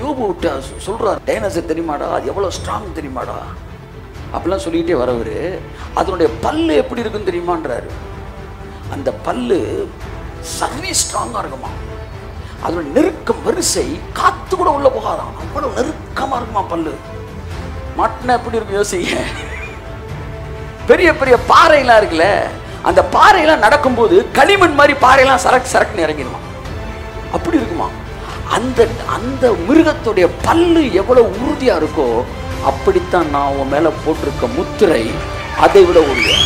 யோபு விட்டு சொல்றாரு டைனோசர் தெரியுமாடா அது எவ்வளோ ஸ்ட்ராங் தெரியுமாடா அப்படிலாம் சொல்லிக்கிட்டே வரவர் அதனுடைய பல்லு எப்படி இருக்குன்னு தெரியுமான்றாரு அந்த பல்லு சரி ஸ்ட்ராங்காக இருக்குமா அதோட நெருக்கம் வரிசை காத்து கூட உள்ள போகாதான் அவ்வளவு நெருக்கமா இருக்குமா பல்லு மாட்டினா எப்படி இருக்கும் யோசிங்க பெரிய பெரிய பாறையெல்லாம் இருக்குல்ல அந்த பாறையெல்லாம் நடக்கும்போது களிமண் மாதிரி பாறையெல்லாம் சரக்கு சரக்குன்னு இறங்கிடுமா அப்படி இருக்குமா அந்த அந்த மிருகத்துடைய பல்லு எவ்வளவு உறுதியா இருக்கோ அப்படித்தான் நான் உன் மேல போட்டிருக்க முத்திரை அதை விட உறுதியா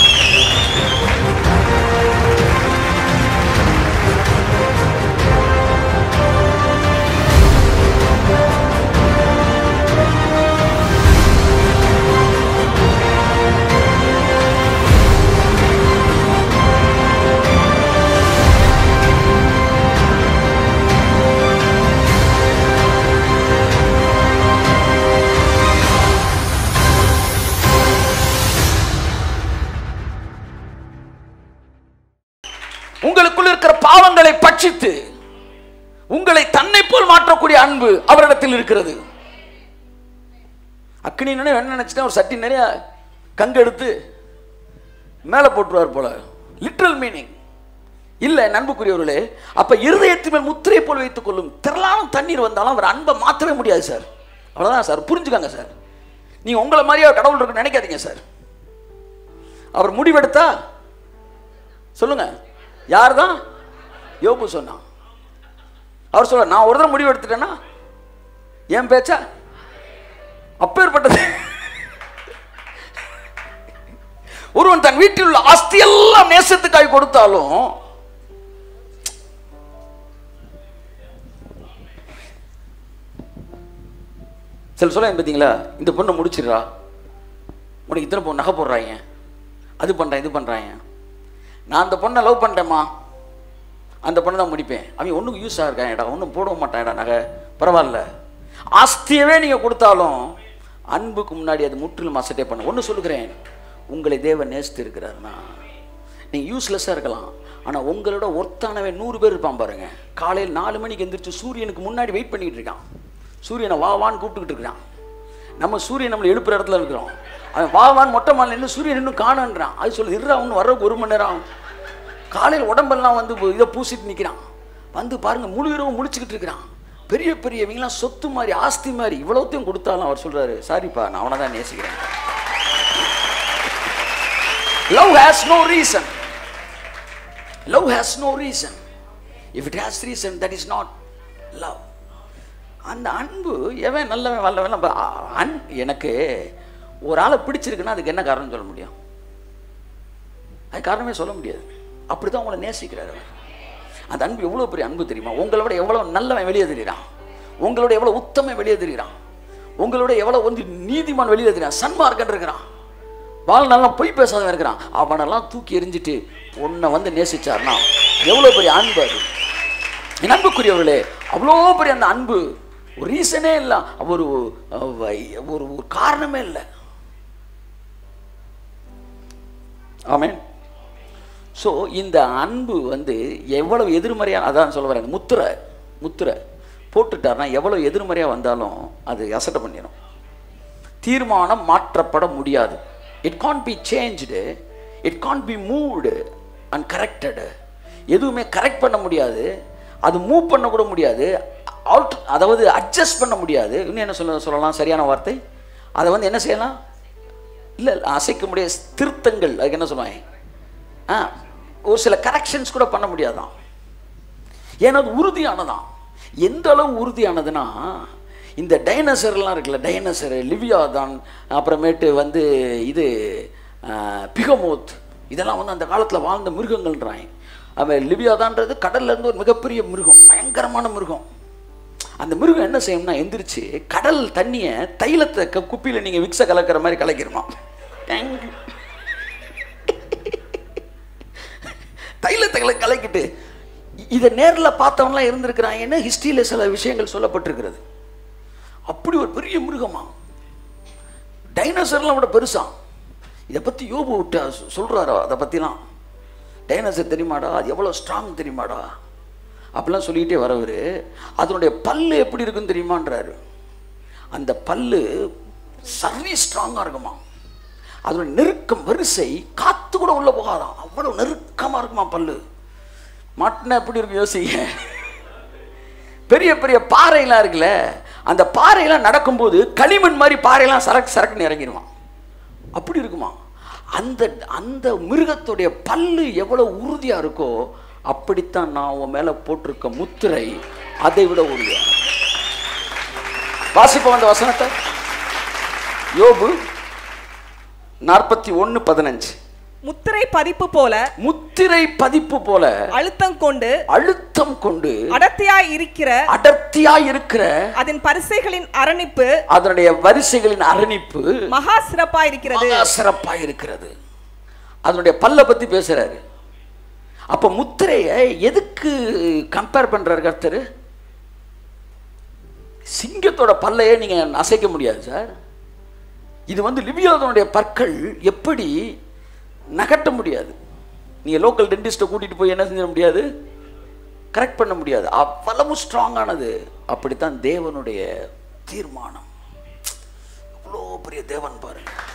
உங்களுக்குள் இருக்கிற பாவங்களை பட்சித்து உங்களை தன்னை போல் மாற்றக்கூடிய அன்பு அவரிடத்தில் இருக்கிறது அக்னி என்ன நினைச்சிட்டா ஒரு சட்டி நிறைய கங்கு எடுத்து மேலே போட்டுருவார் போல லிட்ரல் மீனிங் இல்லை நண்புக்குரியவர்களே அப்ப இருதயத்தின் மேல் முத்திரை போல் வைத்துக் கொள்ளும் திரளான தண்ணீர் வந்தாலும் அவர் அன்பை மாற்றவே முடியாது சார் அவ்வளவுதான் சார் புரிஞ்சுக்கங்க சார் நீங்க உங்களை மாதிரியே கடவுள் இருக்குன்னு நினைக்காதீங்க சார் அவர் முடிவெடுத்தா சொல்லுங்க யார் தான் யோபு சொன்னான் அவர் சொல்ல நான் ஒரு தடவை முடிவு எடுத்துட்டேன்னா என் பேச்சா அப்பேற்பட்டது ஒருவன் தன் வீட்டில் உள்ள ஆஸ்தி எல்லாம் நேசத்துக்காய் கொடுத்தாலும் சில சொல்ல பார்த்தீங்களா இந்த பொண்ணை முடிச்சிடுறா உனக்கு இத்தனை பொண்ணு நகை போடுறாங்க அது பண்ணுறேன் இது பண்ணுறாங்க நான் அந்த பொண்ணை லவ் பண்ணிட்டேம்மா அந்த பொண்ணை தான் முடிப்பேன் அவன் ஒன்றும் யூஸ் ஆகிருக்கான்டா ஒன்றும் போட மாட்டான்டா நகை பரவாயில்ல ஆஸ்தியவே நீங்கள் கொடுத்தாலும் அன்புக்கு முன்னாடி அது முற்றிலும் அசட்டே பண்ண ஒன்று சொல்லுகிறேன் உங்களை தேவன் நேசித்து இருக்கிறாருன்னா நீங்கள் யூஸ்லெஸ்ஸாக இருக்கலாம் ஆனால் உங்களோட ஒர்த்தானவன் நூறு பேர் இருப்பான் பாருங்க காலையில் நாலு மணிக்கு எந்திரிச்சு சூரியனுக்கு முன்னாடி வெயிட் பண்ணிட்டு இருக்கான் சூரியனை வா வான்னு கூப்பிட்டுக்கிட்டு இருக்கிறான் நம்ம சூரியன் நம்மளை எழுப்புற இடத்துல இருக்கிறோம் அவன் வா வான்னு மொட்டை மாலை நின்று சூரியன் இன்னும் காணன்றான் அது சொல்லு இருறா ஒன்று வர்றதுக்கு ஒரு மணி நேரம் ஆகும் காலையில் உடம்பெல்லாம் வந்து இதை பூசிட்டு நிற்கிறான் வந்து பாருங்க முழு இரவு முழிச்சுக்கிட்டு இருக்கிறான் பெரிய பெரியவங்களாம் சொத்து மாதிரி ஆஸ்தி மாதிரி இவ்வளோத்தையும் கொடுத்தாலும் அவர் சொல்றாரு சாரிப்பா நான் அவனை தான் நேசிக்கிறேன் love has no reason love has no reason if it has reason that is not love அந்த அன்பு எவன் நல்லவன் வல்லவன் நம்ம அ- அன் எனக்கு ஒரு ஆளை பிடிச்சிருக்குன்னா அதுக்கு என்ன காரணம் சொல்ல முடியும் அது காரணமே சொல்ல முடியாது அப்படி தான் உங்களை நேசிக்கிறார் அவர் அந்த அன்பு எவ்வளோ பெரிய அன்பு தெரியுமா உங்களை விட எவ்வளோ நல்லவன் வெளியே தெரியுறான் உங்களோட எவ்வளோ உத்தமன் வெளியே தெரியுறான் உங்களோட எவ்வளோ வந்து நீதிமான் வெளியே தெரியுறான் சன்மார்க்கன் இருக்கிறான் வாழ்நாளெல்லாம் பொய் பேசாதவன் இருக்கிறான் அவனெல்லாம் தூக்கி எறிஞ்சிட்டு உன்னை வந்து நேசிச்சார்னா எவ்வளோ பெரிய அன்பு அது என் அன்புக்குரியவர்களே அவ்வளோ பெரிய அந்த அன்பு ஒரு ரீசனே இல்லை ஒரு ஒரு ஒரு காரணமே இல்லை ஆமென் ஸோ இந்த அன்பு வந்து எவ்வளவு எதிர்மறையாக அதான் சொல்ல வரேன் முத்திரை முத்திரை போட்டுட்டார்னா எவ்வளவு எதிர்மறையாக வந்தாலும் அது அசட்டை பண்ணிடும் தீர்மானம் மாற்றப்பட முடியாது it can't be changed it can't be moved and corrected எதுவுமே கரெக்ட் பண்ண முடியாது அது மூவ் பண்ண கூட முடியாது அவுட் அதாவது அட்ஜஸ்ட் பண்ண முடியாது இன்னும் என்ன சொல்ல சொல்லலாம் சரியான வார்த்தை அதை வந்து என்ன செய்யலாம் இல்லை அசைக்க முடியாத திருத்தங்கள் அதுக்கு என்ன சொல்லுவாங்க ஆ ஒரு சில கரெக்ஷன்ஸ் கூட பண்ண முடியாதான் ஏன்னா அது உறுதியானதான் எந்த அளவு உறுதியானதுன்னா இந்த டைனசர்லாம் இருக்குல்ல டைனசர் லிவியாதான் அப்புறமேட்டு வந்து இது ஆ, பிகமோத் இதெல்லாம் வந்து அந்த காலத்தில் வாழ்ந்த மிருகங்கள்ன்றாங்க அவன் லிவியாதான்றது கடல்ல இருந்து ஒரு மிகப்பெரிய மிருகம் பயங்கரமான மிருகம் அந்த மிருகம் என்ன செய்யும்னா எந்திரிச்சு கடல் தண்ணியை தைலத்தை க- குப்பியில நீங்க விக்ஸ கலக்கிற மாதிரி கலக்கிருமா தைலத்தை கல கலக்கிட்டு இ- இதை நேரில் பார்த்தவன்லாம் இருந்திருக்கிறாங்கன்னு ஹிஸ்டரியில் சில விஷயங்கள் சொல்லப்பட்டிருக்கிறது அப்படி ஒரு பெரிய மிருகமா டைனோசர்லாம் விட பெருசா இதை பற்றி யோபு விட்டா சொ- சொல்றாரா அதை பற்றிலாம் டைனோசர் தெரியுமாடா அது எவ்வளோ ஸ்ட்ராங் தெரியுமாடா அப்படிலாம் சொல்லிக்கிட்டே வரவர் அதனுடைய பல்லு எப்படி இருக்குன்னு தெரியுமான்றாரு அந்த பல்லு சரி ஸ்ட்ராங்காக இருக்குமா அதோட நெருக்கம் வரிசை காத்து கூட உள்ள போகாதாம் அவ்வளவு நெருக்கமாக இருக்குமா பல்லு மாட்டினா எப்படி இருக்கு யோசிங்க பெரிய பெரிய பாறையெல்லாம் இருக்குல்ல அந்த பாறையெல்லாம் நடக்கும்போது களிமண் மாதிரி பாறையெல்லாம் சரக்கு சரக்குன்னு இறங்கிடுவான் அப்படி இருக்குமா அந்த அந்த மிருகத்துடைய பல்லு எவ்வளவு உறுதியா இருக்கோ அப்படித்தான் நான் உன் மேல போட்டிருக்க முத்திரை அதை விட உறுதியா வாசிப்போம் அந்த வசனத்தை யோபு நாற்பத்தி ஒன்று பதினஞ்சு முத்திரை பதிப்பு போல முத்திரை பதிப்பு போல அழுத்தம் கொண்டு அழுத்தம் கொண்டு அடர்த்தியாய் இருக்கிற அடர்த்தியாய் இருக்கிற அதன் பரிசைகளின் அரணிப்பு அதனுடைய வரிசைகளின் அரணிப்பு மகா சிறப்பா இருக்கிறது மகா சிறப்பா இருக்கிறது அதனுடைய பல்ல பத்தி பேசுறாரு அப்ப முத்திரையை எதுக்கு கம்பேர் பண்றாரு கர்த்தர் சிங்கத்தோட பல்லையே நீங்க அசைக்க முடியாது சார் இது வந்து லிபியாதனுடைய பற்கள் எப்படி நகட்ட முடியாது நீங்க லோக்கல் டென்டிஸ்ட்டை கூட்டிட்டு போய் என்ன செஞ்சிட முடியாது கரெக்ட் பண்ண முடியாது அவ்வளவு ஸ்ட்ராங்கானது அப்படித்தான் தேவனுடைய தீர்மானம் அவ்வளோ பெரிய தேவன் பாருங்க